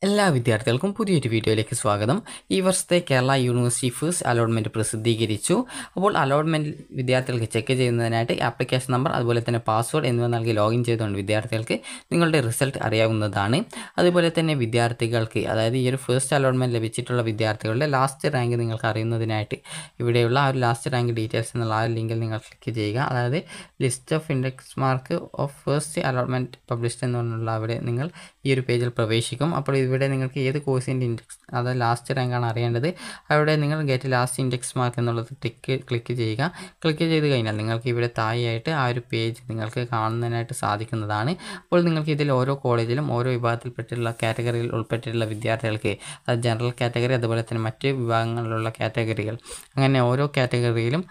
എല്ലാ വിദ്യാർത്ഥികൾക്കും പുതിയൊരു വീഡിയോയിലേക്ക് സ്വാഗതം ഈ വർഷത്തെ കേരള യൂണിവേഴ്സിറ്റി ഫസ്റ്റ് അലോട്ട്മെൻറ്റ് പ്രസിദ്ധീകരിച്ചു അപ്പോൾ അലോട്ട്മെൻറ്റ് വിദ്യാർത്ഥികൾക്ക് ചെക്ക് ചെയ്യുന്നതിനായിട്ട് ആപ്ലിക്കേഷൻ നമ്പർ അതുപോലെ തന്നെ പാസ്വേഡ് എന്നിവ നൽകി ലോഗിൻ ചെയ്തുകൊണ്ട് വിദ്യാർത്ഥികൾക്ക് നിങ്ങളുടെ റിസൾട്ട് അറിയാവുന്നതാണ് അതുപോലെ തന്നെ വിദ്യാർത്ഥികൾക്ക് അതായത് ഈ ഒരു ഫസ്റ്റ് അലോട്ട്മെൻറ്റ് ലഭിച്ചിട്ടുള്ള വിദ്യാർത്ഥികളുടെ ലാസ്റ്റ് റാങ്ക് നിങ്ങൾക്ക് അറിയുന്നതിനായിട്ട് ഇവിടെയുള്ള ആ ഒരു ലാസ്റ്റ് റാങ്ക് ഡീറ്റെയിൽസ് എന്നുള്ള ആ ലിങ്കിൽ നിങ്ങൾ ക്ലിക്ക് ചെയ്യുക അതായത് list of index mark of first allotment published എന്നുള്ള അവിടെ നിങ്ങൾ ഈ ഒരു പേജിൽ പ്രവേശിക്കും അപ്പോൾ ഇവിടെ നിങ്ങൾക്ക് ഏത് കോഴ്സിൻ്റെ ഇൻഡെക്സ് അതായത് ലാസ്റ്റ് റാങ്കാണ് അറിയേണ്ടത് അവിടെ നിങ്ങൾ ഗെറ്റ് ലാസ്റ്റ് ഇൻഡെക്സ് മാർക്ക് എന്നുള്ളത് ടിക്ക് ക്ലിക്ക് ചെയ്യുക ക്ലിക്ക് ചെയ്ത് കഴിഞ്ഞാൽ നിങ്ങൾക്ക് ഇവിടെ താഴെയായിട്ട് ആ ഒരു പേജ് നിങ്ങൾക്ക് കാണുന്നതിനായിട്ട് സാധിക്കുന്നതാണ് അപ്പോൾ നിങ്ങൾക്ക് ഇതിൽ ഓരോ കോളേജിലും ഓരോ വിഭാഗത്തിൽപ്പെട്ടിട്ടുള്ള കാറ്റഗറിയിൽ ഉൾപ്പെട്ടിട്ടുള്ള വിദ്യാർത്ഥികൾക്ക് അത് ജനറൽ കാറ്റഗറി അതുപോലെ തന്നെ മറ്റ് വിഭാഗങ്ങളിലുള്ള കാറ്റഗറികൾ അങ്ങനെ ഓരോ കാറ്റഗറിയിലും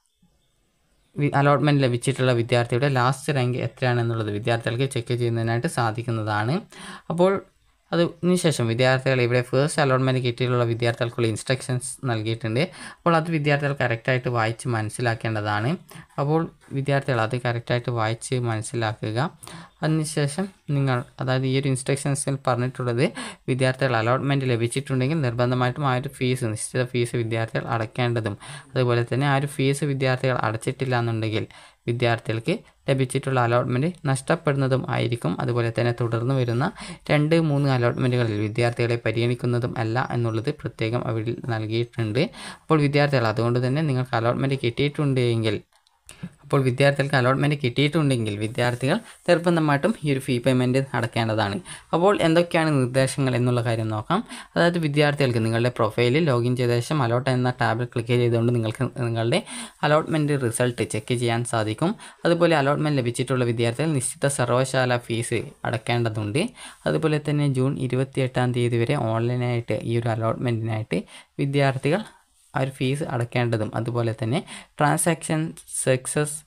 അലോട്ട്മെൻറ്റ് ലഭിച്ചിട്ടുള്ള വിദ്യാർത്ഥിയുടെ ലാസ്റ്റ് റാങ്ക് എത്രയാണെന്നുള്ളത് വിദ്യാർത്ഥികൾക്ക് ചെക്ക് ചെയ്യുന്നതിനായിട്ട് സാധിക്കുന്നതാണ് അപ്പോൾ അതിന് ശേഷം വിദ്യാർത്ഥികൾ ഇവിടെ ഫസ്റ്റ് അലോട്ട്മെൻറ്റ് കിട്ടിയിട്ടുള്ള വിദ്യാർത്ഥികൾക്കുള്ള ഇൻസ്ട്രക്ഷൻസ് നൽകിയിട്ടുണ്ട് അപ്പോൾ അത് വിദ്യാർത്ഥികൾ കറക്റ്റായിട്ട് വായിച്ച് മനസ്സിലാക്കേണ്ടതാണ് അപ്പോൾ വിദ്യാർത്ഥികൾ അത് കറക്റ്റായിട്ട് വായിച്ച് മനസ്സിലാക്കുക അതിനുശേഷം നിങ്ങൾ അതായത് ഈ ഒരു ഇൻസ്ട്രക്ഷൻസിൽ പറഞ്ഞിട്ടുള്ളത് വിദ്യാർത്ഥികൾ അലോട്ട്മെൻറ്റ് ലഭിച്ചിട്ടുണ്ടെങ്കിൽ നിർബന്ധമായിട്ടും ആ ഒരു ഫീസ് നിശ്ചിത ഫീസ് വിദ്യാർത്ഥികൾ അടയ്ക്കേണ്ടതും അതുപോലെ തന്നെ ആ ഒരു ഫീസ് വിദ്യാർത്ഥികൾ അടച്ചിട്ടില്ല എന്നുണ്ടെങ്കിൽ വിദ്യാർത്ഥികൾക്ക് ലഭിച്ചിട്ടുള്ള അലോട്ട്മെൻറ്റ് നഷ്ടപ്പെടുന്നതും ആയിരിക്കും അതുപോലെ തന്നെ തുടർന്ന് വരുന്ന രണ്ട് മൂന്ന് അലോട്ട്മെൻറ്റുകളിൽ വിദ്യാർത്ഥികളെ പരിഗണിക്കുന്നതും അല്ല എന്നുള്ളത് പ്രത്യേകം അവിടെ നൽകിയിട്ടുണ്ട് അപ്പോൾ വിദ്യാർത്ഥികൾ അതുകൊണ്ട് തന്നെ നിങ്ങൾക്ക് അലോട്ട്മെൻറ്റ് കിട്ടിയിട്ടുണ്ട് എങ്കിൽ അപ്പോൾ വിദ്യാർത്ഥികൾക്ക് അലോട്ട്മെൻറ്റ് കിട്ടിയിട്ടുണ്ടെങ്കിൽ വിദ്യാർത്ഥികൾ നിർബന്ധമായിട്ടും ഈ ഒരു ഫീ പേയ്മെൻറ്റ് അടയ്ക്കേണ്ടതാണ് അപ്പോൾ എന്തൊക്കെയാണ് നിർദ്ദേശങ്ങൾ എന്നുള്ള കാര്യം നോക്കാം അതായത് വിദ്യാർത്ഥികൾക്ക് നിങ്ങളുടെ പ്രൊഫൈലിൽ ലോഗിൻ ചെയ്ത ശേഷം അലോട്ട് എന്ന ടാബിൽ ക്ലിക്ക് ചെയ്തുകൊണ്ട് നിങ്ങൾക്ക് നിങ്ങളുടെ അലോട്ട്മെൻറ്റ് റിസൾട്ട് ചെക്ക് ചെയ്യാൻ സാധിക്കും അതുപോലെ അലോട്ട്മെൻറ്റ് ലഭിച്ചിട്ടുള്ള വിദ്യാർത്ഥികൾ നിശ്ചിത സർവകലാശാല ഫീസ് അടയ്ക്കേണ്ടതുണ്ട് അതുപോലെ തന്നെ ജൂൺ ഇരുപത്തിയെട്ടാം തീയതി വരെ ഓൺലൈനായിട്ട് ഈ ഒരു അലോട്ട്മെൻറ്റിനായിട്ട് വിദ്യാർത്ഥികൾ ആ ഒരു ഫീസ് അടയ്ക്കേണ്ടതും അതുപോലെ തന്നെ ട്രാൻസാക്ഷൻ സക്സസ്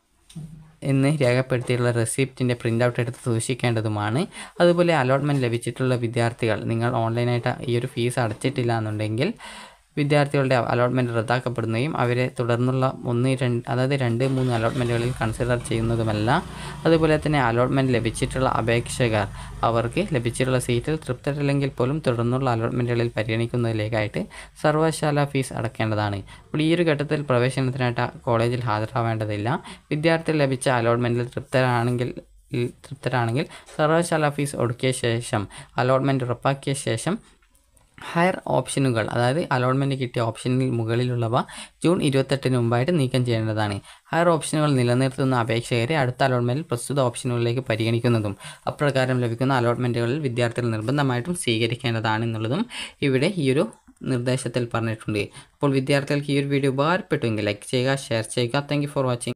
എന്ന് രേഖപ്പെടുത്തിയിട്ടുള്ള റെസിപ്റ്റിൻ്റെ പ്രിൻ്റ് ഔട്ട് എടുത്ത് സൂക്ഷിക്കേണ്ടതുമാണ് അതുപോലെ അലോട്ട്മെൻറ്റ് ലഭിച്ചിട്ടുള്ള വിദ്യാർത്ഥികൾ നിങ്ങൾ ഓൺലൈനായിട്ട് ഈ ഒരു ഫീസ് അടച്ചിട്ടില്ല എന്നുണ്ടെങ്കിൽ വിദ്യാർത്ഥികളുടെ അലോട്ട്മെൻറ്റ് റദ്ദാക്കപ്പെടുകയും അവരെ തുടർന്നുള്ള ഒന്ന് രണ്ട് അതായത് രണ്ട് മൂന്ന് അലോട്ട്മെൻറ്റുകളിൽ കൺസിഡർ ചെയ്യുന്നതുമല്ല അതുപോലെ തന്നെ അലോട്ട്മെൻറ്റ് ലഭിച്ചിട്ടുള്ള അപേക്ഷകർ അവർക്ക് ലഭിച്ചിട്ടുള്ള സീറ്റിൽ തൃപ്തരല്ലെങ്കിൽ പോലും തുടർന്നുള്ള അലോട്ട്മെൻറ്റുകളിൽ പരിഗണിക്കുന്നതിലേക്കായിട്ട് സർവകലാശാല ഫീസ് അടയ്ക്കേണ്ടതാണ് അപ്പോൾ ഈ ഒരു ഘട്ടത്തിൽ പ്രവേശനത്തിനായിട്ട് കോളേജിൽ ഹാജരാവേണ്ടതില്ല വിദ്യാർത്ഥികൾ ലഭിച്ച അലോട്ട്മെൻറ്റിൽ തൃപ്തരാണെങ്കിൽ തൃപ്തരാണെങ്കിൽ സർവകലാശാല ഫീസ് ഒടുക്കിയ ശേഷം അലോട്ട്മെൻറ്റ് ഉറപ്പാക്കിയ ശേഷം ഹയർ ഓപ്ഷനുകൾ അതായത് അലോട്ട്മെൻറ്റ് കിട്ടിയ ഓപ്ഷനിൽ മുകളിലുള്ളവ ജൂൺ ഇരുപത്തെട്ടിന് മുമ്പായിട്ട് നീക്കം ചെയ്യേണ്ടതാണ് ഹയർ ഓപ്ഷനുകൾ നിലനിർത്തുന്ന അപേക്ഷകരെ അടുത്ത അലോട്ട്മെൻറ്റിൽ പ്രസ്തുത ഓപ്ഷനുകളിലേക്ക് പരിഗണിക്കുന്നതും അപ്രകാരം ലഭിക്കുന്ന അലോട്ട്മെൻറ്റുകളിൽ വിദ്യാർത്ഥികൾ നിർബന്ധമായിട്ടും സ്വീകരിക്കേണ്ടതാണ് എന്നുള്ളതും ഇവിടെ ഈ ഒരു നിർദ്ദേശത്തിൽ പറഞ്ഞിട്ടുണ്ട് അപ്പോൾ വിദ്യാർത്ഥികൾക്ക് ഈ ഒരു വീഡിയോ ഉപകാരപ്പെട്ടുവെങ്കിൽ ലൈക്ക് ചെയ്യുക ഷെയർ ചെയ്യുക താങ്ക് ഫോർ വാച്ചിങ്